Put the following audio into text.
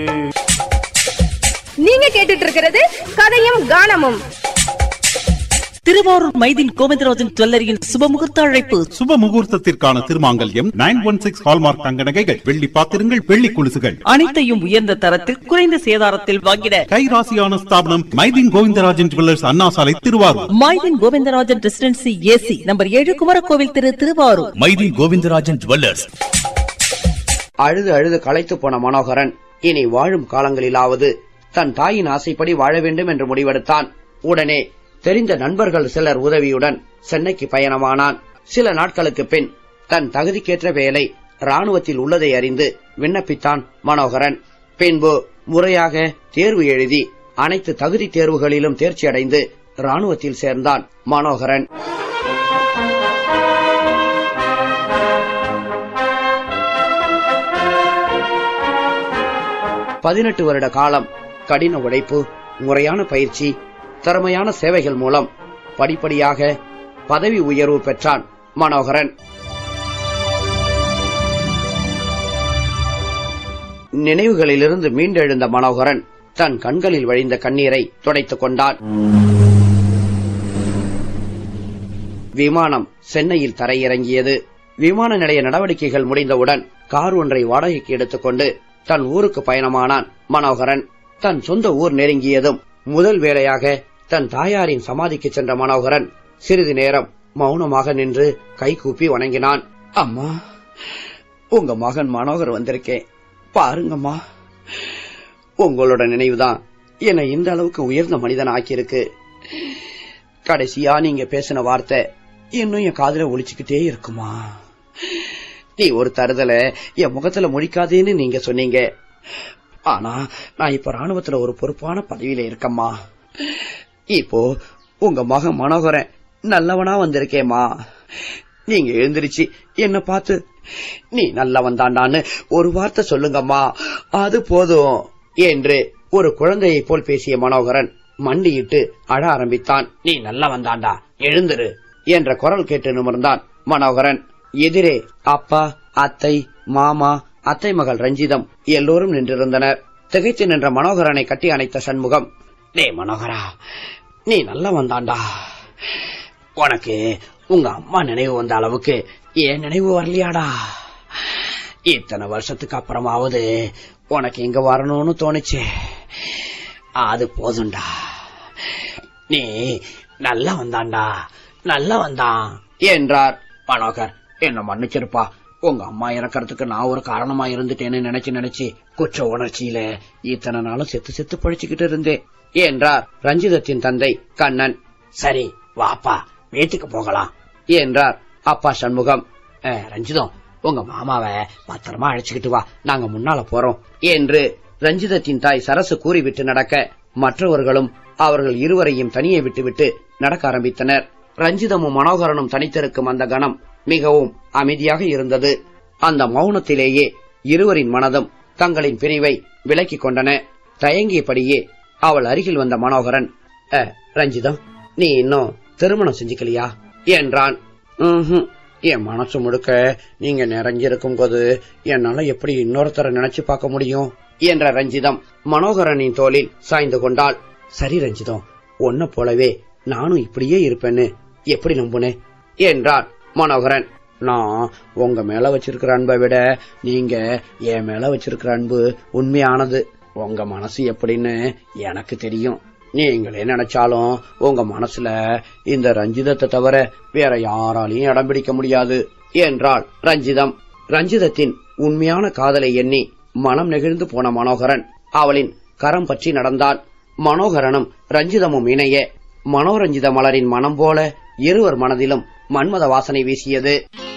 நீங்க கேட்டுட்டு இருக்கிறது கதையும் கானமும் திருவாரூர் மைதின் கோவிந்தராஜன் ஜுவல்லரியின் சுபமுகூர்த்த அழைப்பு சுப முகூர்த்தத்திற்கான திருமாங்கல்யம் நைன் ஒன் சிக்ஸ் ஹால்மார்க் தங்க நகைகள் வெள்ளி பாத்திரங்கள் வெள்ளி குலுசுகள் அனைத்தையும் உயர்ந்த தரத்தில் குறைந்த சேதாரத்தில் வாங்கிட கைராசியான ஸ்தாபனம் Maideen Govindarajan jewellers Anna Salai Thiruvarur Maideen Govindarajan residency AC number ஏழு குமரகோவில் திரு திருவாரூர் மைதி கோவிந்தராஜன் ஜுவல்லர்ஸ் அழுது அழுது களைத்து போன மனோகரன் இனி வாழும் காலங்களிலாவது தன் தாயின் ஆசைப்படி வாழ வேண்டும் என்று முடிவெடுத்தான் உடனே தெரிந்த நண்பர்கள் சிலர் உதவியுடன் சென்னைக்கு பயணமானான் சில நாட்களுக்கு பின் தன் தகுதிக்கேற்ற வேலை ராணுவத்தில் உள்ளதை அறிந்து விண்ணப்பித்தான் மனோகரன் பின்பு முறையாக தேர்வு எழுதி அனைத்து தகுதி தேர்வுகளிலும் தேர்ச்சி அடைந்து ராணுவத்தில் சேர்ந்தான் மனோகரன் பதினெட்டு வருட காலம் கடின உழைப்பு முறையான பயிற்சி திறமையான சேவைகள் மூலம் படிப்படியாக பதவி உயர்வு பெற்றான் மனோகரன் நினைவுகளிலிருந்து மீண்டெழுந்த மனோகரன் தன் கண்களில் வழிந்த கண்ணீரை துடைத்துக் கொண்டான் விமானம் சென்னையில் தரையிறங்கியது விமான நிலைய நடவடிக்கைகள் முடிந்தவுடன் கார் ஒன்றை வாடகைக்கு எடுத்துக்கொண்டு தன் ஊருக்கு பயணமானான் மனோகரன் தன் சொந்த ஊர் நெருங்கியதும் முதல் வேளையாக தன் தாயாரின் சமாதிக்கு சென்ற மனோகரன் சிறிது நேரம் மௌனமாக நின்று கைகூப்பி வணங்கினான் அம்மா உங்க மகன் மனோகர் வந்திருக்கேன் பாருங்கம்மா உங்களோட நினைவுதான் என்னை இந்த அளவுக்கு உயர்ந்த மனிதன் ஆக்கியிருக்கு கடைசியா நீங்க பேசின வார்த்தை இன்னும் என் காதுல ஒழிச்சுக்கிட்டே இருக்குமா நீ ஒரு தருதல என் முகத்துல முழிக்காதேன்னு நீங்க சொன்னீங்க ஆனா நான் இப்ப ராணுவத்துல ஒரு பொறுப்பான பதவியில இருக்கம்மா இப்போ உங்க மகன் மனோகரன் நல்லவனா வந்திருக்கேம்மா நீங்க எழுந்திருச்சு என்ன பார்த்து நீ நல்லவன் தாண்டான்னு ஒரு வார்த்தை சொல்லுங்கம்மா அது போதும் என்று ஒரு குழந்தையைப் போல் பேசிய மனோகரன் மண்டியிட்டு அழ ஆரம்பித்தான் நீ நல்லவன் தாண்டா எழுந்திரு என்ற குரல் கேட்டு நிமிர்ந்தான் மனோகரன் எதிரே அப்பா அத்தை மாமா அத்தை மகள் ரஞ்சிதம் எல்லோரும் நின்றிருந்தனர் திகைத்து நின்ற மனோகரனை கட்டி அணைத்த சண்முகம் டே மனோகரா நீ நல்லவன் தாண்டா உனக்கு உங்க அம்மா நினைவு வந்த அளவுக்கு என் நினைவு வரலையாடா இத்தனை வருஷத்துக்கு அப்புறமாவது உனக்கு இங்க வரணும்னு தோணுச்சு அது போதும்டா நீ நல்லா வந்தான்டா நல்லா வந்தான் என்றார் மனோகர் என்ன மன்னிச்சிருப்பா உங்க அம்மா இறக்கறதுக்கு நான் ஒரு காரணமா இருந்துட்டேன்னு நினைச்சு நினைச்சு குற்ற உணர்ச்சியில இத்தனை நாளும் செத்து செத்து பழிச்சுக்கிட்டு இருந்தேன் என்றார் ரஞ்சிதத்தின் தந்தை கண்ணன் சரி வாப்பா வீட்டுக்கு போகலாம் என்றார் அப்பா சண்முகம் "அஹ், ரஞ்சிதம் உங்க மாமாவை பத்திரமா அழைச்சுக்கிட்டு வா நாங்க முன்னால போறோம் என்று ரஞ்சிதத்தின் தாய் சரசு கூறிவிட்டு நடக்க மற்றவர்களும் அவர்கள் இருவரையும் தனியே விட்டுவிட்டு நடக்க ஆரம்பித்தனர் ரஞ்சிதமும் மனோகரனும் தனித்திருக்கும் அந்த கணம் மிகவும் அமைதியாக இருந்தது அந்த மௌனத்திலேயே இருவரின் மனதும் தங்களின் பிரிவை விலக்கிக் கொண்டன தயங்கியபடியே அவள் அருகில் வந்த மனோகரன் "அ, ரஞ்சிதம் நீ இன்னும் திருமணம் செஞ்சுக்கலையா என்றான் "ம்ஹும். என் மனசு முழுக்க நீங்க நிறைஞ்சிருக்கும் போது என்னால எப்படி இன்னொருத்தரை நினைச்சு பார்க்க முடியும் என்ற ரஞ்சிதம் மனோகரனின் தோளில் சாய்ந்து கொண்டாள் சரி ரஞ்சிதம் உன்ன போலவே நானும் இப்படியே இருப்பேன்னு எப்படி நம்புனேன் என்றான் மனோகரன் நான் உங்க மேல வச்சிருக்கிற அன்பை விட நீங்க என் மேல வச்சிருக்கிற அன்பு உண்மையானது உங்க மனசு எப்படின்னு எனக்கு தெரியும் நீங்களே நினைச்சாலும் உங்க மனசுல இந்த ரஞ்சிதத்தை தவிர வேற யாராலையும் இடம் பிடிக்க முடியாது என்றாள் ரஞ்சிதம் ரஞ்சிதத்தின் உண்மையான காதலை எண்ணி மனம் நெகிழ்ந்து போன மனோகரன் அவளின் கரம் பற்றி நடந்தான் மனோகரனும் ரஞ்சிதமும் இணைய மனோரஞ்சித மலரின் மனம் போல இருவர் மனதிலும் மன்மத வாசனை வீசியது